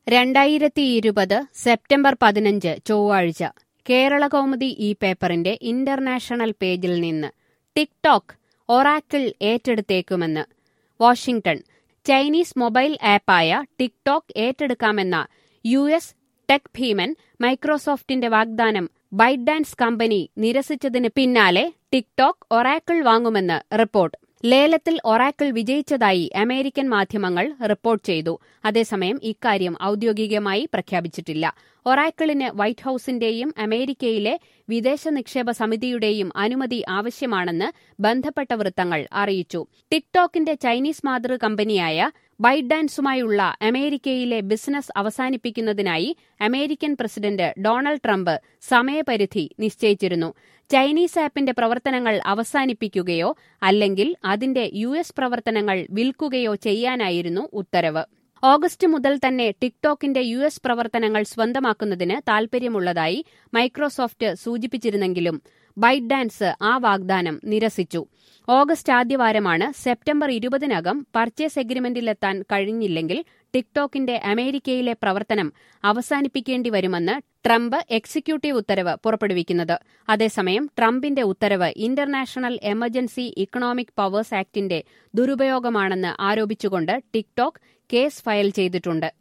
രണ്ടായിരത്തി ഇരുപത് സെപ്റ്റംബർ പതിനഞ്ച് ചൊവ്വാഴ്ച കേരളകൗമുദി ഈ പേപ്പറിന്റെ ഇന്റർനാഷണൽ പേജിൽ നിന്ന് ടിക്ടോക്ക് ഒറാക്കിൾ ഏറ്റെടുത്തേക്കുമെന്ന് വാഷിംഗ്ടൺ ചൈനീസ് മൊബൈൽ ആപ്പായ ടിക്ടോക്ക് ഏറ്റെടുക്കാമെന്ന യു എസ് ടെക് ഭീമൻ മൈക്രോസോഫ്റ്റിന്റെ വാഗ്ദാനം ബൈഡാൻസ് കമ്പനി നിരസിച്ചതിന് പിന്നാലെ ടിക്ടോക്ക് ഒറാക്കിൾ വാങ്ങുമെന്ന് റിപ്പോർട്ട് ലേലത്തിൽ ഒറാക്കിൾ വിജയിച്ചതായി അമേരിക്കൻ മാധ്യമങ്ങൾ റിപ്പോർട്ട് ചെയ്തു അതേസമയം ഇക്കാര്യം ഔദ്യോഗികമായി പ്രഖ്യാപിച്ചിട്ടില്ല ഒറാക്കിളിന് വൈറ്റ് ഹൌസിന്റെയും അമേരിക്കയിലെ വിദേശ നിക്ഷേപ സമിതിയുടെയും അനുമതി ആവശ്യമാണെന്ന് ബന്ധപ്പെട്ട വൃത്തങ്ങൾ അറിയിച്ചു ടിക്ടോക്കിന്റെ ചൈനീസ് മാതൃ കമ്പനിയായ ബൈഡാൻസുമായുള്ള അമേരിക്കയിലെ ബിസിനസ് അവസാനിപ്പിക്കുന്നതിനായി അമേരിക്കൻ പ്രസിഡന്റ് ഡൊണാൾഡ് ട്രംപ് സമയപരിധി നിശ്ചയിച്ചിരുന്നു ചൈനീസ് ആപ്പിന്റെ പ്രവർത്തനങ്ങൾ അവസാനിപ്പിക്കുകയോ അല്ലെങ്കിൽ അതിന്റെ യു എസ് പ്രവർത്തനങ്ങൾ വിൽക്കുകയോ ചെയ്യാനായിരുന്നു ഉത്തരവ് ഓഗസ്റ്റ് മുതൽ തന്നെ ടിക്ടോക്കിന്റെ യു എസ് പ്രവർത്തനങ്ങൾ സ്വന്തമാക്കുന്നതിന് താൽപര്യമുള്ളതായി മൈക്രോസോഫ്റ്റ് സൂചിപ്പിച്ചിരുന്നെങ്കിലും ബൈഡാൻസ് ആ വാഗ്ദാനം നിരസിച്ചു ഓഗസ്റ്റ് ആദ്യവാരമാണ് സെപ്റ്റംബർ ഇരുപതിനകം പർച്ചേസ് എഗ്രിമെന്റിലെത്താൻ കഴിഞ്ഞില്ലെങ്കിൽ ടിക്ടോക്കിന്റെ അമേരിക്കയിലെ പ്രവർത്തനം അവസാനിപ്പിക്കേണ്ടി വരുമെന്ന് ട്രംപ് എക്സിക്യൂട്ടീവ് ഉത്തരവ് പുറപ്പെടുവിക്കുന്നത് അതേസമയം ട്രംപിന്റെ ഉത്തരവ് ഇന്റർനാഷണൽ എമർജൻസി ഇക്കണോമിക് പവേഴ്സ് ആക്ടിന്റെ ദുരുപയോഗമാണെന്ന് ആരോപിച്ചുകൊണ്ട് ടിക്ടോക്ക് കേസ് ഫയൽ ചെയ്തിട്ടുണ്ട്